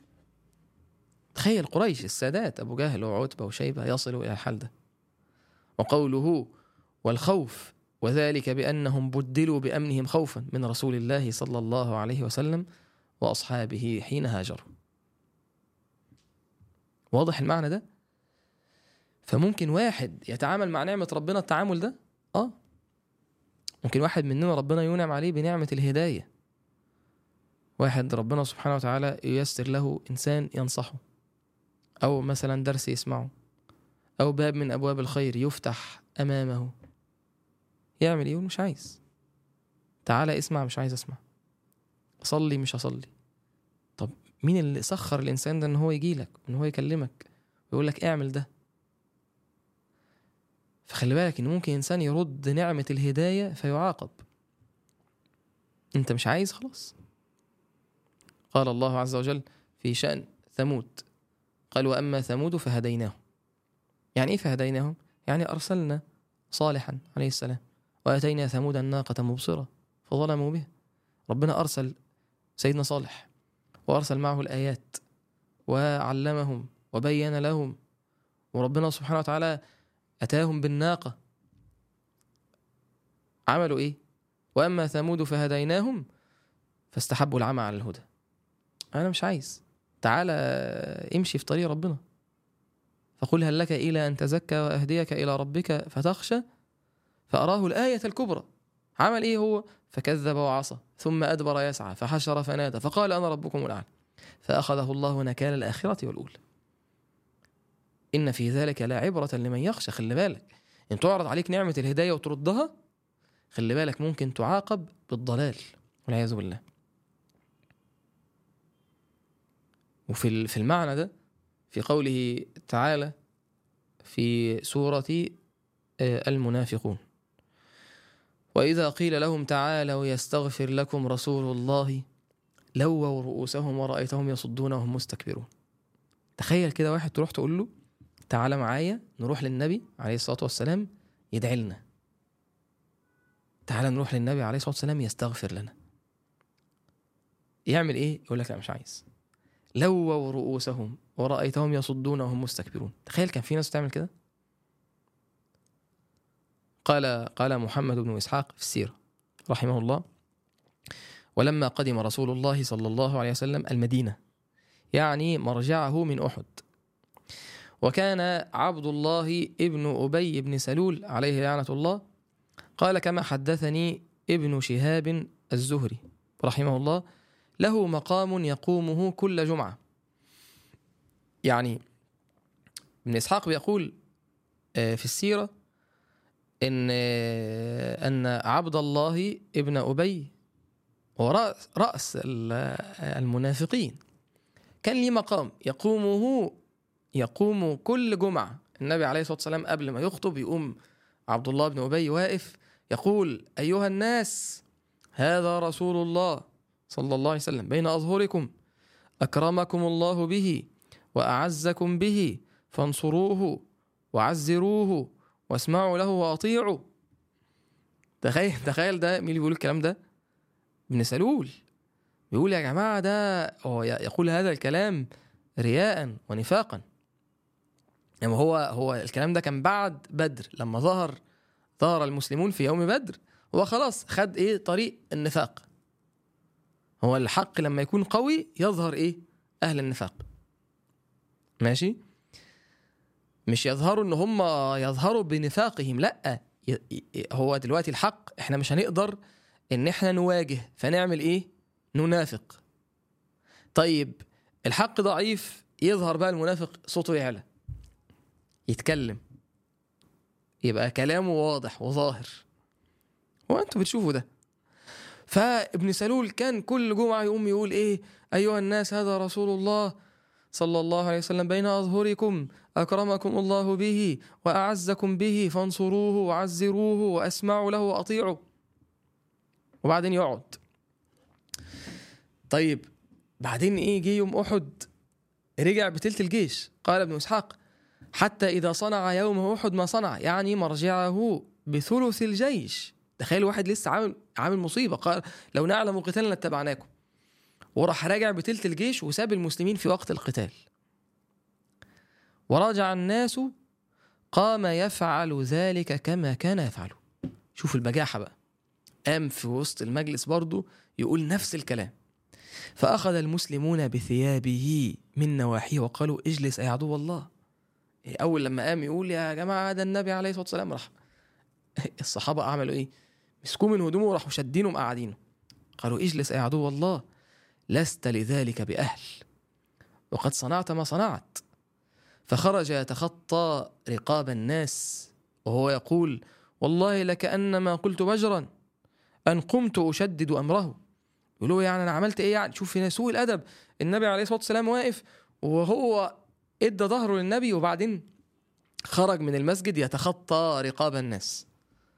تخيل قريش السادات أبو جهل وعتبة وشيبة يصلوا إلى الحال ده وقوله والخوف وذلك بأنهم بدلوا بأمنهم خوفا من رسول الله صلى الله عليه وسلم وأصحابه حين هاجروا واضح المعنى ده فممكن واحد يتعامل مع نعمة ربنا التعامل ده اه ممكن واحد مننا ربنا ينعم عليه بنعمة الهداية واحد ربنا سبحانه وتعالى ييسر له إنسان ينصحه أو مثلا درس يسمعه أو باب من أبواب الخير يفتح أمامه يعمل إيه يقول مش عايز تعالى اسمع مش عايز أسمع صلي مش هصلي طب مين اللي سخر الإنسان ده إن هو يجي لك إن هو يكلمك ويقول لك اعمل ده فخلي بالك إن ممكن إنسان يرد نعمة الهداية فيعاقب أنت مش عايز خلاص قال الله عز وجل في شأن ثمود قال وأما ثمود فهديناهم يعني إيه فهديناهم؟ يعني أرسلنا صالحا عليه السلام وأتينا ثمود الناقة مبصرة فظلموا بها ربنا أرسل سيدنا صالح وأرسل معه الآيات وعلمهم وبين لهم وربنا سبحانه وتعالى أتاهم بالناقة عملوا إيه؟ وأما ثمود فهديناهم فاستحبوا العمى على الهدى أنا مش عايز تعالى امشي في طريق ربنا فقل هل لك إلى أن تزكى وأهديك إلى ربك فتخشى فأراه الآية الكبرى عمل إيه هو فكذب وعصى ثم أدبر يسعى فحشر فنادى فقال أنا ربكم الأعلى فأخذه الله نكال الآخرة والأولى إن في ذلك لا عبرة لمن يخشى خلي بالك إن تعرض عليك نعمة الهداية وتردها خلي بالك ممكن تعاقب بالضلال والعياذ بالله وفي في المعنى ده في قوله تعالى في سورة المنافقون وإذا قيل لهم تعالوا يستغفر لكم رسول الله لووا رؤوسهم ورأيتهم يصدون وهم مستكبرون تخيل كده واحد تروح تقول له تعالى معايا نروح للنبي عليه الصلاة والسلام يدعي لنا تعالى نروح للنبي عليه الصلاة والسلام يستغفر لنا يعمل ايه يقول لك لا مش عايز لووا رؤوسهم ورأيتهم يصدون وهم مستكبرون تخيل كان في ناس بتعمل كده قال قال محمد بن إسحاق في السيرة رحمه الله ولما قدم رسول الله صلى الله عليه وسلم المدينة يعني مرجعه من أحد وكان عبد الله ابن أبي بن سلول عليه لعنة الله قال كما حدثني ابن شهاب الزهري رحمه الله له مقام يقومه كل جمعة يعني ابن إسحاق بيقول آه، في السيرة إن آه، أن عبد الله ابن أبي هو رأس, رأس ال- المنافقين كان ليه مقام يقومه يقوم كل جمعة النبي عليه الصلاة والسلام قبل ما يخطب يقوم عبد الله بن أبي واقف يقول أيها الناس هذا رسول الله صلى الله عليه وسلم بين أظهركم أكرمكم الله به وأعزكم به فانصروه وعزروه واسمعوا له وأطيعوا تخيل تخيل ده مين اللي بيقول الكلام ده؟ ابن سلول بيقول يا جماعة ده هو يقول هذا الكلام رياء ونفاقا يعني هو هو الكلام ده كان بعد بدر لما ظهر ظهر المسلمون في يوم بدر هو خلاص خد ايه طريق النفاق هو الحق لما يكون قوي يظهر ايه اهل النفاق ماشي مش يظهروا ان هم يظهروا بنفاقهم لا ي- ي- هو دلوقتي الحق احنا مش هنقدر ان احنا نواجه فنعمل ايه ننافق طيب الحق ضعيف يظهر بقى المنافق صوته يعلى يتكلم يبقى كلامه واضح وظاهر وانتوا بتشوفوا ده فابن سلول كان كل جمعة يقوم يقول ايه ايها الناس هذا رسول الله صلى الله عليه وسلم بين اظهركم اكرمكم الله به واعزكم به فانصروه وعزروه واسمعوا له واطيعوا وبعدين يقعد طيب بعدين ايه جه يوم احد رجع بتلت الجيش قال ابن اسحاق حتى اذا صنع يوم احد ما صنع يعني مرجعه بثلث الجيش تخيل واحد لسه عامل عامل مصيبه قال لو نعلم قتالا لاتبعناكم وراح راجع بتلت الجيش وساب المسلمين في وقت القتال وراجع الناس قام يفعل ذلك كما كان يفعله شوف البجاحه بقى قام في وسط المجلس برضه يقول نفس الكلام فأخذ المسلمون بثيابه من نواحيه وقالوا اجلس يا عدو الله أول لما قام يقول يا جماعة ده النبي عليه الصلاة والسلام راح الصحابة عملوا إيه؟ مسكوه من هدومه وراحوا شادينه مقعدينه قالوا اجلس يا عدو الله لست لذلك بأهل وقد صنعت ما صنعت فخرج يتخطى رقاب الناس وهو يقول والله لكأنما قلت بجرا أن قمت أشدد أمره يقول له يعني أنا عملت إيه يعني شوف هنا سوء الأدب النبي عليه الصلاة والسلام واقف وهو ادى ظهره للنبي وبعدين خرج من المسجد يتخطى رقاب الناس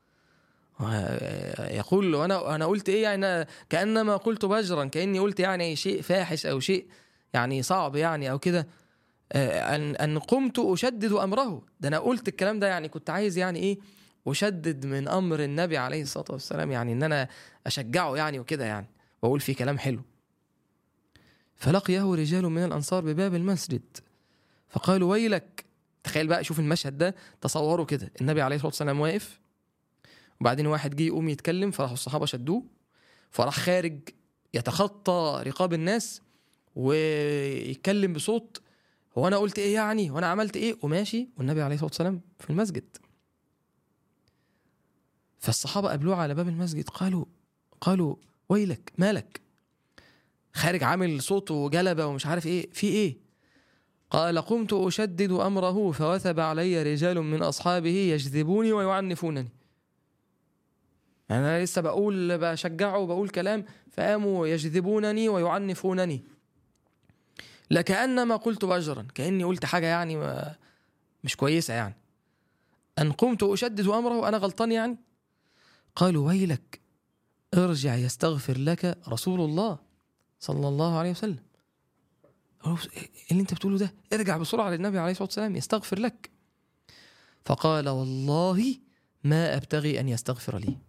يقول له انا انا قلت ايه يعني كانما قلت بجرا كاني قلت يعني شيء فاحش او شيء يعني صعب يعني او كده ان ان قمت اشدد امره ده انا قلت الكلام ده يعني كنت عايز يعني ايه اشدد من امر النبي عليه الصلاه والسلام يعني ان انا اشجعه يعني وكده يعني واقول فيه كلام حلو فلقيه رجال من الانصار بباب المسجد فقالوا ويلك تخيل بقى شوف المشهد ده تصوروا كده النبي عليه الصلاه والسلام واقف وبعدين واحد جه يقوم يتكلم فراحوا الصحابه شدوه فراح خارج يتخطى رقاب الناس ويتكلم بصوت هو انا قلت ايه يعني وانا عملت ايه وماشي والنبي عليه الصلاه والسلام في المسجد فالصحابه قابلوه على باب المسجد قالوا قالوا ويلك مالك خارج عامل صوت وجلبه ومش عارف ايه في ايه قال قمت اشدد امره فوثب علي رجال من اصحابه يجذبوني ويعنفونني انا لسه بقول بشجعه وبقول كلام فقاموا يجذبونني ويعنفونني لكأنما قلت بجرا كأني قلت حاجة يعني ما مش كويسة يعني أن قمت أشدد أمره أنا غلطان يعني قالوا ويلك ارجع يستغفر لك رسول الله صلى الله عليه وسلم قال له ايه اللي انت بتقوله ده ارجع بسرعه للنبي عليه الصلاه والسلام يستغفر لك فقال والله ما ابتغي ان يستغفر لي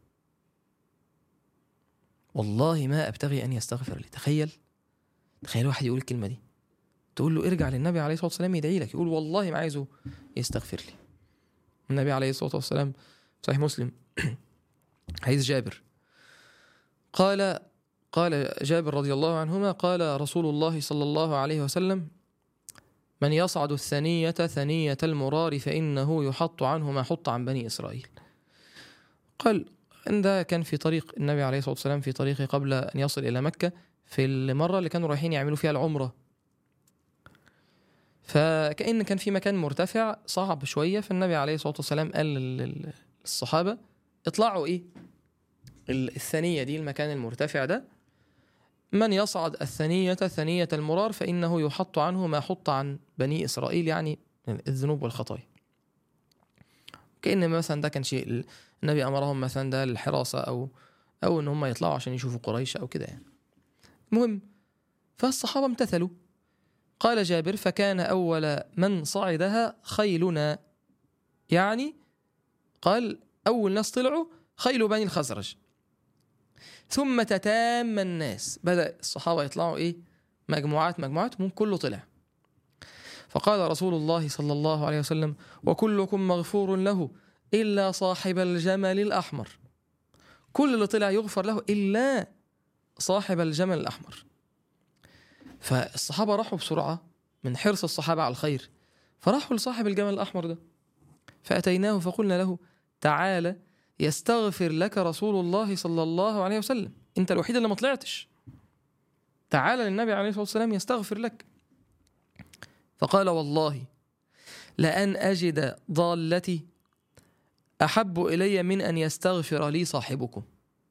والله ما ابتغي ان يستغفر لي تخيل تخيل واحد يقول الكلمه دي تقول له ارجع للنبي عليه الصلاه والسلام يدعي لك يقول والله ما عايزه يستغفر لي النبي عليه الصلاه والسلام صحيح مسلم حديث جابر قال قال جابر رضي الله عنهما قال رسول الله صلى الله عليه وسلم من يصعد الثنية ثنية المرار فإنه يحط عنه ما حط عن بني إسرائيل قال إن ده كان في طريق النبي عليه الصلاة والسلام في طريقه قبل أن يصل إلى مكة في المرة اللي كانوا رايحين يعملوا فيها العمرة فكأن كان في مكان مرتفع صعب شوية فالنبي عليه الصلاة والسلام قال لل- للصحابة اطلعوا إيه ال- الثانية دي المكان المرتفع ده من يصعد الثانية ثانية المرار فإنه يحط عنه ما حط عن بني إسرائيل يعني الذنوب والخطايا كأن مثلا ده كان شيء النبي أمرهم مثلا ده للحراسة أو أو إن هم يطلعوا عشان يشوفوا قريش أو كده يعني المهم فالصحابة امتثلوا قال جابر فكان أول من صعدها خيلنا يعني قال أول ناس طلعوا خيل بني الخزرج ثم تتام الناس بدأ الصحابة يطلعوا إيه مجموعات مجموعات من كله طلع فقال رسول الله صلى الله عليه وسلم وكلكم مغفور له إلا صاحب الجمل الأحمر كل اللي طلع يغفر له إلا صاحب الجمل الأحمر فالصحابة راحوا بسرعة من حرص الصحابة على الخير فراحوا لصاحب الجمل الأحمر ده فأتيناه فقلنا له تعالى يستغفر لك رسول الله صلى الله عليه وسلم انت الوحيد اللي ما طلعتش تعالى للنبي عليه الصلاة والسلام يستغفر لك فقال والله لأن أجد ضالتي أحب إلي من أن يستغفر لي صاحبكم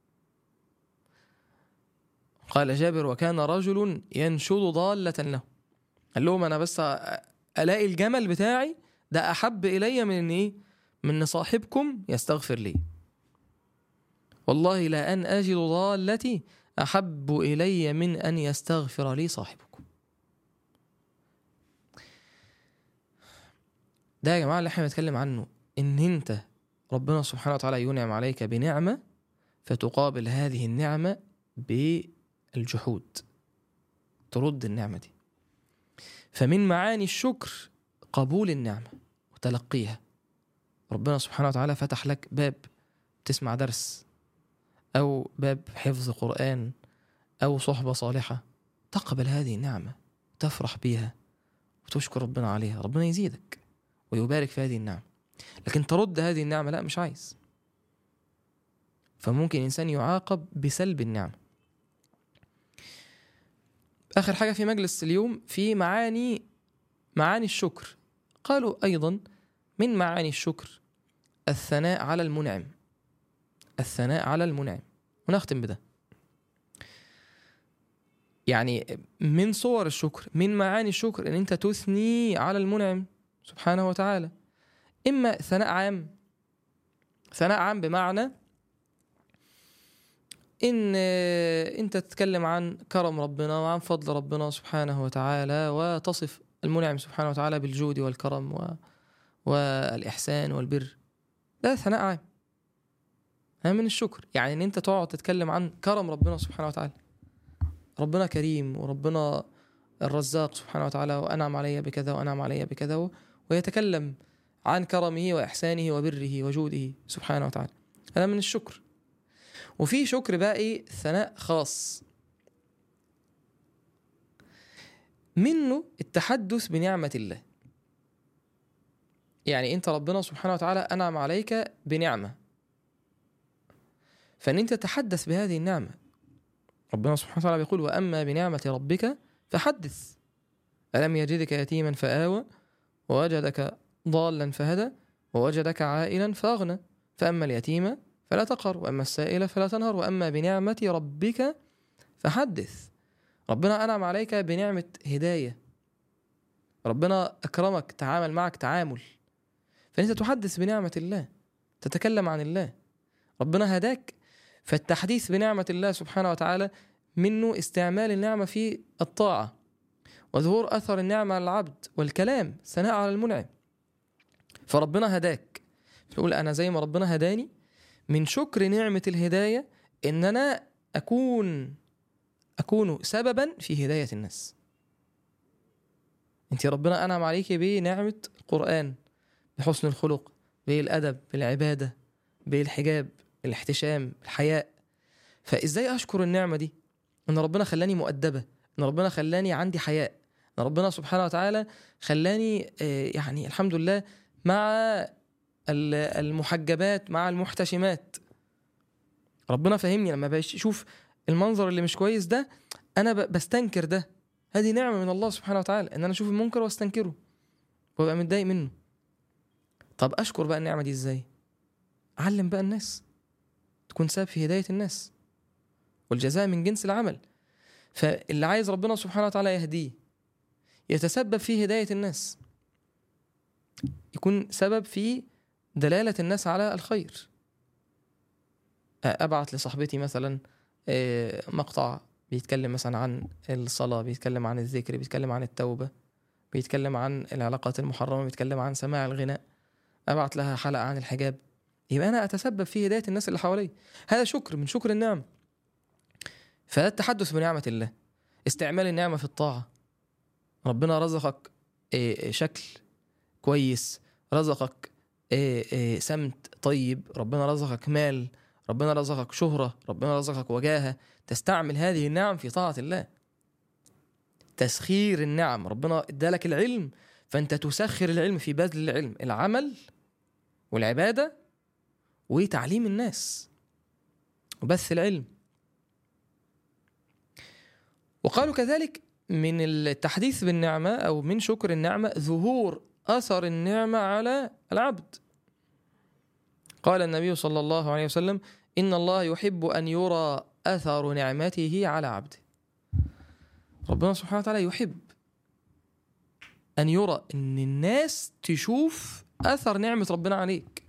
قال جابر وكان رجل ينشد ضالة له قال لهم أنا بس ألاقي الجمل بتاعي ده أحب إلي من إن إيه من إن صاحبكم يستغفر لي والله لا أن أجد ضالتي أحب إلي من أن يستغفر لي صاحبكم ده يا جماعة اللي احنا بنتكلم عنه إن أنت ربنا سبحانه وتعالى ينعم عليك بنعمة فتقابل هذه النعمة بالجحود ترد النعمة دي فمن معاني الشكر قبول النعمة وتلقيها ربنا سبحانه وتعالى فتح لك باب تسمع درس أو باب حفظ قرآن أو صحبة صالحة تقبل هذه النعمة تفرح بها وتشكر ربنا عليها ربنا يزيدك ويبارك في هذه النعمة لكن ترد هذه النعمة لا مش عايز فممكن إنسان يعاقب بسلب النعمة آخر حاجة في مجلس اليوم في معاني معاني الشكر قالوا أيضا من معاني الشكر الثناء على المنعم الثناء على المنعم ونختم بده يعني من صور الشكر من معاني الشكر ان انت تثني على المنعم سبحانه وتعالى اما ثناء عام ثناء عام بمعنى ان انت تتكلم عن كرم ربنا وعن فضل ربنا سبحانه وتعالى وتصف المنعم سبحانه وتعالى بالجود والكرم و... والاحسان والبر ده ثناء عام هذا من الشكر يعني ان انت تقعد تتكلم عن كرم ربنا سبحانه وتعالى ربنا كريم وربنا الرزاق سبحانه وتعالى وانعم علي بكذا وانعم علي بكذا و- ويتكلم عن كرمه واحسانه وبره وجوده سبحانه وتعالى هذا من الشكر وفي شكر بقى ايه ثناء خاص منه التحدث بنعمة الله يعني انت ربنا سبحانه وتعالى انعم عليك بنعمه فان انت تتحدث بهذه النعمه ربنا سبحانه وتعالى بيقول واما بنعمه ربك فحدث الم يجدك يتيما فاوى ووجدك ضالا فهدى ووجدك عائلا فاغنى فاما اليتيم فلا تقهر واما السائل فلا تنهر واما بنعمه ربك فحدث ربنا انعم عليك بنعمه هدايه ربنا اكرمك تعامل معك تعامل فانت تحدث بنعمه الله تتكلم عن الله ربنا هداك فالتحديث بنعمه الله سبحانه وتعالى منه استعمال النعمة في الطاعة وظهور أثر النعمة على العبد والكلام ثناء على المنعم فربنا هداك تقول أنا زي ما ربنا هداني من شكر نعمة الهداية إن أنا أكون أكون سببا في هداية الناس أنت ربنا أنعم عليك بنعمة القرآن بحسن الخلق بالأدب بالعبادة بالحجاب الاحتشام الحياء فإزاي أشكر النعمة دي إن ربنا خلاني مؤدبة إن ربنا خلاني عندي حياء إن ربنا سبحانه وتعالى خلاني آه، يعني الحمد لله مع ال- المحجبات مع المحتشمات ربنا فهمني لما بشوف المنظر اللي مش كويس ده انا ب- بستنكر ده هذه نعمه من الله سبحانه وتعالى ان انا اشوف المنكر واستنكره وابقى متضايق منه طب اشكر بقى النعمه دي ازاي علم بقى الناس تكون سبب في هدايه الناس والجزاء من جنس العمل فاللي عايز ربنا سبحانه وتعالى يهديه يتسبب في هدايه الناس يكون سبب في دلاله الناس على الخير ابعت لصاحبتي مثلا آه، مقطع بيتكلم مثلا عن الصلاة بيتكلم عن الذكر بيتكلم عن التوبة بيتكلم عن العلاقات المحرمة بيتكلم عن سماع الغناء أبعت لها حلقة عن الحجاب يبقى أنا أتسبب في هداية الناس اللي حواليا هذا شكر من شكر النعم فده التحدث بنعمة الله استعمال النعمة في الطاعة ربنا رزقك آه، شكل كويس رزقك آه، آه، سمت طيب ربنا رزقك مال ربنا رزقك شهرة ربنا رزقك وجاهة تستعمل هذه النعم في طاعة الله تسخير النعم ربنا ادالك العلم فانت تسخر العلم في بذل العلم العمل والعبادة وتعليم الناس وبث العلم وقالوا كذلك من التحديث بالنعمة أو من شكر النعمة ظهور أثر النعمة على العبد قال النبي صلى الله عليه وسلم إن الله يحب أن يرى أثر نعمته على عبده ربنا سبحانه وتعالى يحب أن يرى أن الناس تشوف أثر نعمة ربنا عليك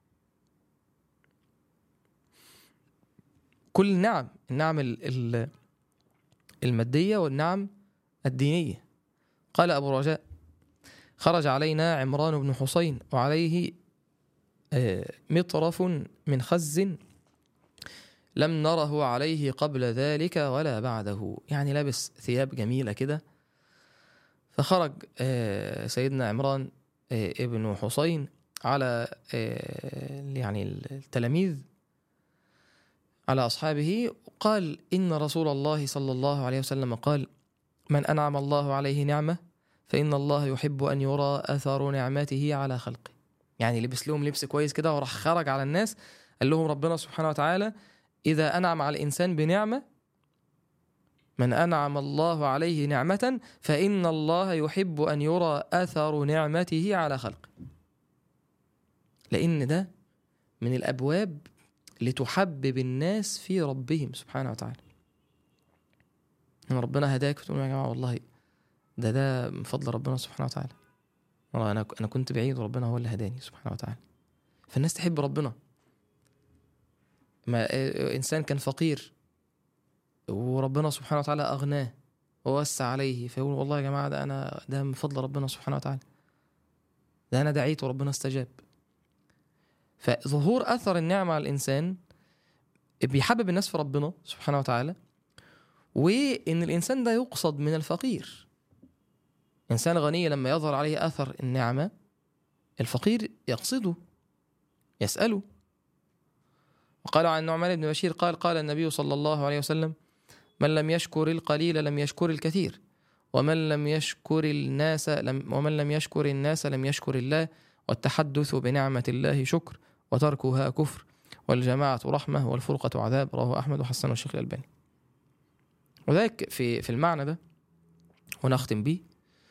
كل النعم النعم ال- ال- المادية والنعم الدينية قال أبو رجاء خرج علينا عمران بن حسين وعليه آه، مطرف من خز لم نره عليه قبل ذلك ولا بعده يعني لابس ثياب جميلة كده فخرج آه، سيدنا عمران آه، ابن حسين على آه، يعني التلاميذ على أصحابه قال إن رسول الله صلى الله عليه وسلم قال من أنعم الله عليه نعمة فإن الله يحب أن يرى أثر نعمته على خلقه يعني لبس لهم لبس كويس كده وراح خرج على الناس قال لهم ربنا سبحانه وتعالى إذا أنعم على الإنسان بنعمة من أنعم الله عليه نعمة فإن الله يحب أن يرى أثر نعمته على خلقه لأن ده من الأبواب لتحبب الناس في ربهم سبحانه وتعالى إن ربنا هداك فتقول يا جماعة والله ده ده من فضل ربنا سبحانه وتعالى والله أنا أنا كنت بعيد وربنا هو اللي هداني سبحانه وتعالى فالناس تحب ربنا ما إنسان كان فقير وربنا سبحانه وتعالى أغناه ووسع عليه فيقول والله يا جماعة ده أنا ده من فضل ربنا سبحانه وتعالى ده أنا دعيت وربنا استجاب فظهور أثر النعمة على الإنسان بيحبب الناس في ربنا سبحانه وتعالى وإن الإنسان ده يقصد من الفقير إنسان غني لما يظهر عليه أثر النعمة الفقير يقصده يسأله وقال عن نعمان بن بشير قال قال النبي صلى الله عليه وسلم من لم يشكر القليل لم يشكر الكثير ومن لم يشكر الناس لم ومن لم يشكر الناس لم يشكر الله والتحدث بنعمة الله شكر وتركها كفر والجماعة رحمة والفرقة عذاب رواه أحمد وحسنه الشيخ الألباني وذلك في في المعنى ده ونختم به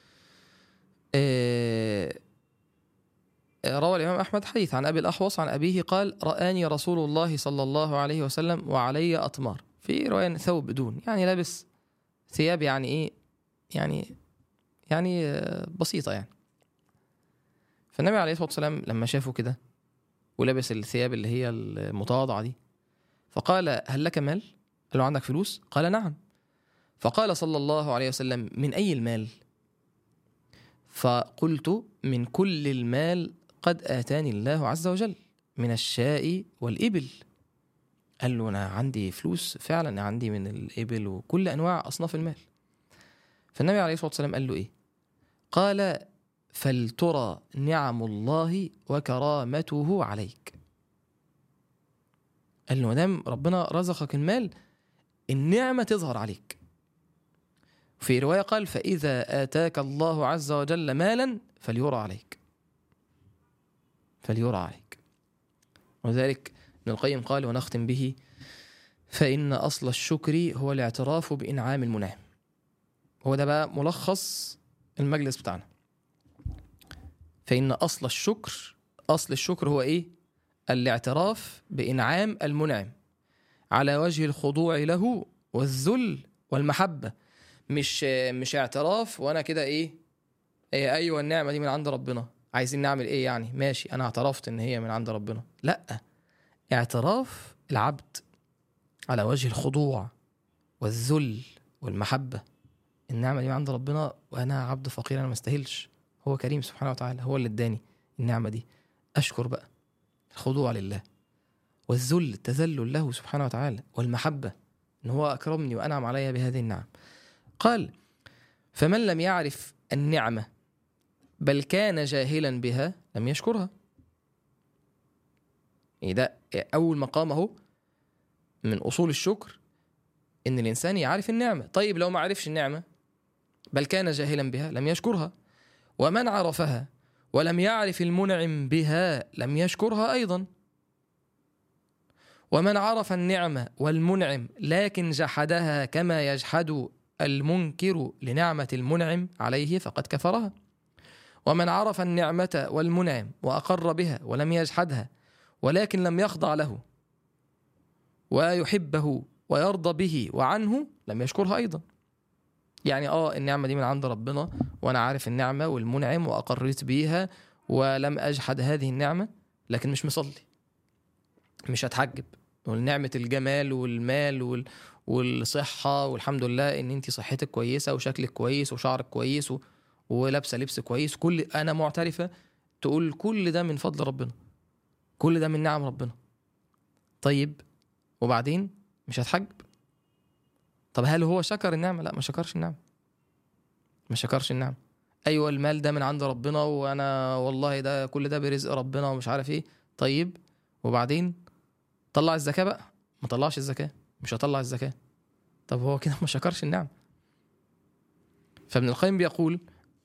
آه، روى الإمام أحمد حديث عن أبي الأحوص عن أبيه قال رآني رسول الله صلى الله عليه وسلم وعلي أطمار في رواية ثوب دون يعني لابس ثياب يعني إيه يعني يعني آه، بسيطة يعني فالنبي عليه الصلاة والسلام لما شافه كده ولابس الثياب اللي هي المتواضعة دي فقال هل لك مال؟ قال له عندك فلوس؟ قال نعم فقال صلى الله عليه وسلم من أي المال فقلت من كل المال قد آتاني الله عز وجل من الشاء والإبل قال له أنا عندي فلوس فعلا عندي من الإبل وكل أنواع أصناف المال فالنبي عليه الصلاة والسلام قال له إيه قال فلترى نعم الله وكرامته عليك قال له ما دام ربنا رزقك المال النعمة تظهر عليك في رواية قال فإذا آتاك الله عز وجل مالا فليرى عليك فليرى عليك وذلك ابن القيم قال ونختم به فإن أصل الشكر هو الاعتراف بإنعام المنعم هو ده بقى ملخص المجلس بتاعنا فإن أصل الشكر أصل الشكر هو إيه؟ الاعتراف بإنعام المنعم على وجه الخضوع له والذل والمحبة مش مش اعتراف وأنا كده إيه؟ إيه أيوة النعمة دي من عند ربنا عايزين نعمل إيه يعني؟ ماشي أنا اعترفت إن هي من عند ربنا لأ اعتراف العبد على وجه الخضوع والذل والمحبة النعمة دي من عند ربنا وأنا عبد فقير أنا ما استاهلش هو كريم سبحانه وتعالى هو اللي اداني النعمة دي أشكر بقى الخضوع لله والذل التذلل له سبحانه وتعالى والمحبة إن هو أكرمني وأنعم علي بهذه النعم قال فمن لم يعرف النعمة بل كان جاهلا بها لم يشكرها يعني ده أول مقام أهو من أصول الشكر إن الإنسان يعرف النعمة طيب لو ما عرفش النعمة بل كان جاهلا بها لم يشكرها ومن عرفها ولم يعرف المنعم بها لم يشكرها ايضا ومن عرف النعمه والمنعم لكن جحدها كما يجحد المنكر لنعمه المنعم عليه فقد كفرها ومن عرف النعمه والمنعم واقر بها ولم يجحدها ولكن لم يخضع له ويحبه ويرضى به وعنه لم يشكرها ايضا يعني اه النعمه دي من عند ربنا وانا عارف النعمه والمنعم واقريت بيها ولم اجحد هذه النعمه لكن مش مصلي مش هتحجب ونعمه الجمال والمال وال... والصحه والحمد لله ان انت صحتك كويسه وشكلك كويس وشعرك كويس و... ولابسه لبس كويس كل انا معترفه تقول كل ده من فضل ربنا كل ده من نعم ربنا طيب وبعدين مش هتحجب طب هل هو شكر النعمه لا ما شكرش النعمه ما شكرش النعمه ايوه المال ده من عند ربنا وانا والله ده كل ده برزق ربنا ومش عارف ايه طيب وبعدين طلع الزكاه بقى ما طلعش الزكاه مش هطلع الزكاه طب هو كده ما شكرش النعمه فابن القيم بيقول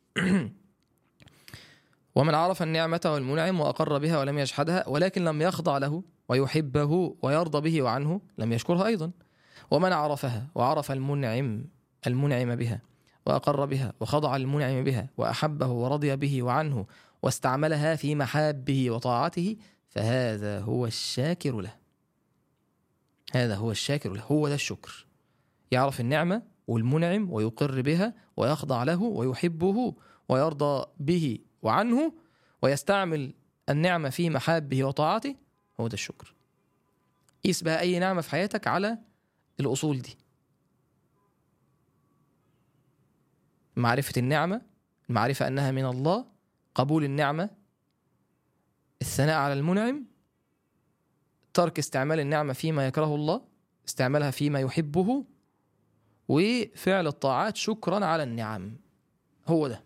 ومن عرف النعمة والمنعم وأقر بها ولم يجحدها ولكن لم يخضع له ويحبه ويرضى به وعنه لم يشكرها أيضا ومن عرفها وعرف المنعم المنعم بها وأقر بها وخضع المنعم بها وأحبه ورضي به وعنه واستعملها في محابه وطاعته فهذا هو الشاكر له هذا هو الشاكر له هو ده الشكر يعرف النعمة والمنعم ويقر بها ويخضع له ويحبه ويرضى به وعنه ويستعمل النعمة في محابه وطاعته هو ده الشكر قيس بقى أي نعمة في حياتك على الأصول دي معرفة النعمة المعرفة أنها من الله قبول النعمة الثناء على المنعم ترك استعمال النعمة فيما يكره الله استعمالها فيما يحبه وفعل الطاعات شكرا على النعم هو ده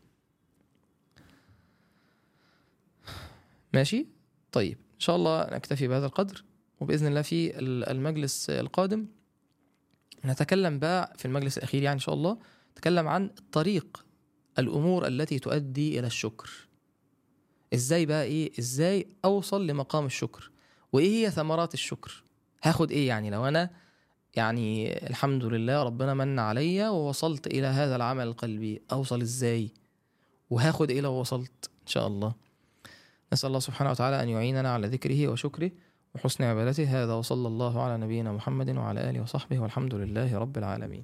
ماشي طيب ان شاء الله نكتفي بهذا القدر وباذن الله في المجلس القادم نتكلم بقى في المجلس الاخير يعني ان شاء الله نتكلم عن طريق الامور التي تؤدي الى الشكر ازاي بقى ايه ازاي اوصل لمقام الشكر وايه هي ثمرات الشكر هاخد ايه يعني لو انا يعني الحمد لله ربنا من عليا ووصلت الى هذا العمل القلبي اوصل ازاي وهاخد ايه لو وصلت ان شاء الله نسال الله سبحانه وتعالى ان يعيننا على ذكره وشكره وحسن عبادته هذا وصلى الله على نبينا محمد وعلى اله وصحبه والحمد لله رب العالمين